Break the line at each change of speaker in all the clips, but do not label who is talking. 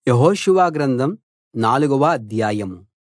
యెహోషువ గ్రంథం నాలుగవ అధ్యాయం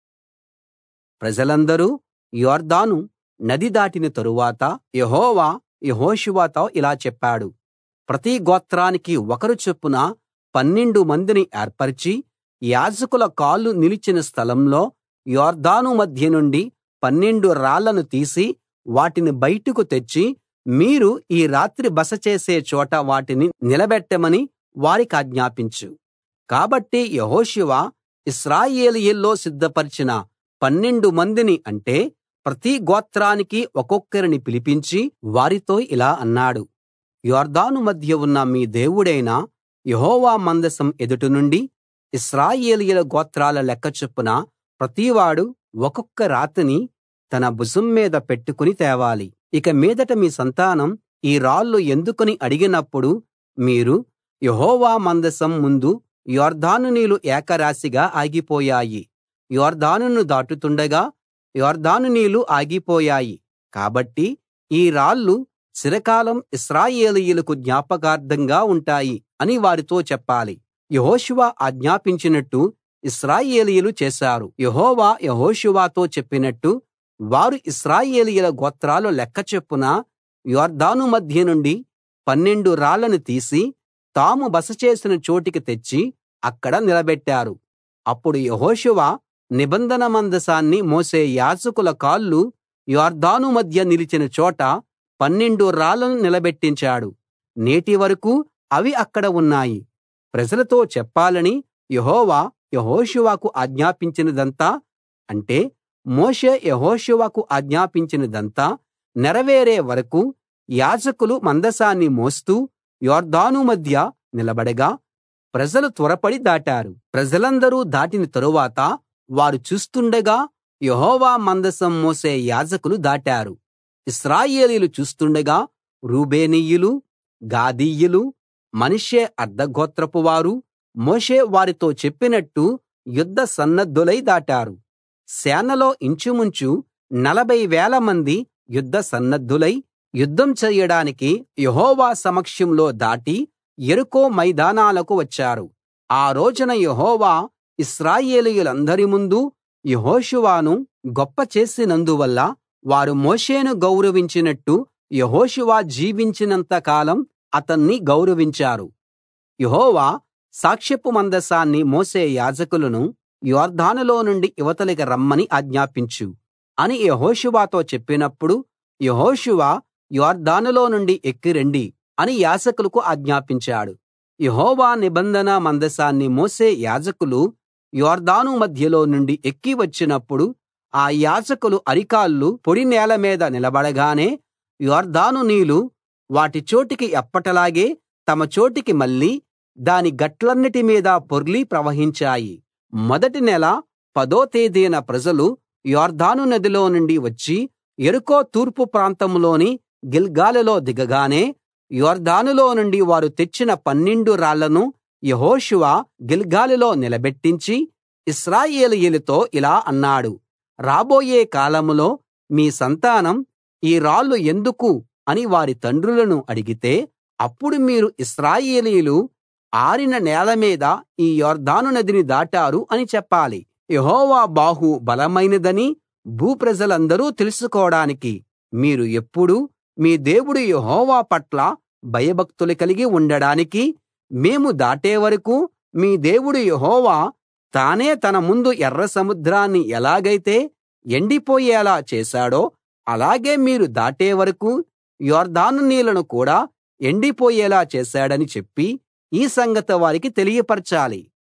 ప్రజలందరూ యొర్దాను నది దాటిన తరువాత యెహోవా యెహోషువతో ఇలా చెప్పాడు ప్రతి గోత్రానికి ఒకరు చొప్పున పన్నెండు మందిని ఏర్పరచి యాజకుల కాళ్లు నిలిచిన స్థలంలో యొర్దాను మధ్య నుండి పన్నెండు రాళ్లను తీసి వాటిని బయటకు తెచ్చి మీరు ఈ రాత్రి బస చేసే చోట వాటిని నిలబెట్టమని వారికాజ్ఞాపించు కాబట్టి యెహోషువ ఇశ్రాయేలీయుల్లో సిద్ధపరచిన పన్నెండు మందిని అంటే ప్రతి గోత్రానికి ఒక్కొక్కరిని పిలిపించి వారితో ఇలా అన్నాడు యొర్దాను మధ్య ఉన్న మీ దేవుడైన యెహోవా మందసం ఎదుట నుండి ఇశ్రాయేలీయుల గోత్రాల లెక్క చొప్పున ప్రతివాడు ఒక్కొక్క రాతిని తన భుజం మీద పెట్టుకుని తేవాలి ఇక మీదట మీ సంతానం ఈ రాళ్లు ఎందుకని అడిగినప్పుడు మీరు యెహోవా మందసం ముందు యొర్దాను నీళ్లు ఏకరాశిగా ఆగిపోయాయి యొర్దానును దాటుతుండగా యొర్దాను నీళ్లు ఆగిపోయాయి కాబట్టి ఈ రాళ్లు చిరకాలం ఇశ్రాయేలీయులకు జ్ఞాపకార్థంగా ఉంటాయి అని వారితో చెప్పాలి యెహోషువ ఆజ్ఞాపించినట్టు ఇశ్రాయేలీయులు చేశారు యెహోవా యెహోషువతో చెప్పినట్టు వారు ఇశ్రాయేలీయుల గోత్రాల లెక్క చొప్పున యొర్దాను మధ్య నుండి పన్నెండు రాళ్లను తీసి తాము బస చేసిన చోటికి తెచ్చి అక్కడ నిలబెట్టారు అప్పుడు యెహోషువ నిబంధన మందసాన్ని మోసే యాజకుల కాళ్లు యొర్దాను మధ్య నిలిచిన చోట పన్నెండు రాళ్లను నిలబెట్టించాడు నేటి వరకూ అవి అక్కడ ఉన్నాయి ప్రజలతో చెప్పాలని యెహోవా యెహోషువకు ఆజ్ఞాపించినదంతా అంటే మోషే యెహోషువకు ఆజ్ఞాపించినదంతా నెరవేరే వరకూ యాజకులు మందసాన్ని మోస్తూ యొర్దాను మధ్య నిలబడగా ప్రజలు త్వరపడి దాటారు ప్రజలందరూ దాటిన తరువాత వారు చూస్తుండగా యెహోవా మందసం మోసే యాజకులు దాటారు ఇశ్రాయేలీయులు చూస్తుండగా రూబేనీయులు గాదీయులు మనష్షే అర్థగోత్రపు వారు మోషే వారితో చెప్పినట్టు యుద్ధ సన్నద్ధులై దాటారు సేనలో ఇంచుమించు నలభై వేలమంది యుద్ధ సన్నద్ధులై యుద్ధం చెయ్యడానికి యెహోవా సమక్షంలో దాటి యెరికో మైదానాలకు వచ్చారు ఆ రోజున యెహోవా ఇశ్రాయేలీయులందరి ముందు యెహోషువను గొప్ప చేసినందువల్ల వారు మోషేను గౌరవించినట్టు యెహోషువ జీవించినంత కాలం అతన్ని గౌరవించారు యెహోవా సాక్ష్యపు మందసాన్ని మోసే యాజకులను యొర్దానులో నుండి ఇవతలికి రమ్మని ఆజ్ఞాపించు అని యెహోషువతో చెప్పినప్పుడు యెహోషువ యొర్దానులో నుండి ఎక్కి రండి అని యాజకులకు ఆజ్ఞాపించాడు యెహోవా నిబంధన మందసాన్ని మోసే యాజకులు యొర్దాను మధ్యలో నుండి ఎక్కి వచ్చినప్పుడు ఆ యాజకులు అరికాళ్ళు పొడి నేల మీద నిలబడగానే యొర్దాను నీళ్లు వాటి చోటికి ఎప్పటిలాగే తమ చోటికి మళ్ళి దాని గట్లన్నిటి మీద పొర్లి ప్రవహించాయి మొదటి నెల పదో తేదీన ప్రజలు యొర్దాను నదిలో నుండి వచ్చి యెరికో తూర్పు ప్రాంతంలోని గిల్గాలులో దిగగానే యొర్దానులో నుండి వారు తెచ్చిన పన్నెండు రాళ్లను యెహోషువ గిల్గాలులో నిలబెట్టించి ఇశ్రాయేలీయులతో ఇలా అన్నాడు రాబోయే కాలంలో మీ సంతానం ఈ రాళ్లు ఎందుకు అని వారి తండ్రులను అడిగితే అప్పుడు మీరు ఇశ్రాయేలీయులు ఆరిన నేల మీద ఈ యొర్దాను నదిని దాటారు అని చెప్పాలి యెహోవా బాహు బలమైనదని భూప్రజలందరూ తెలుసుకోడానికి మీరు ఎప్పుడూ మీ దేవుడు యెహోవా పట్ల భయభక్తులు కలిగి ఉండడానికి మేము దాటే వరకూ మీ దేవుడు యెహోవా తానే తన ముందు ఎర్ర సముద్రాన్ని ఎలాగైతే ఎండిపోయేలా చేశాడో అలాగే మీరు దాటే వరకూ యొర్దాను నీళ్లను కూడా ఎండిపోయేలా చేశాడని చెప్పి ఈ సంగతి వారికి తెలియపరచాలి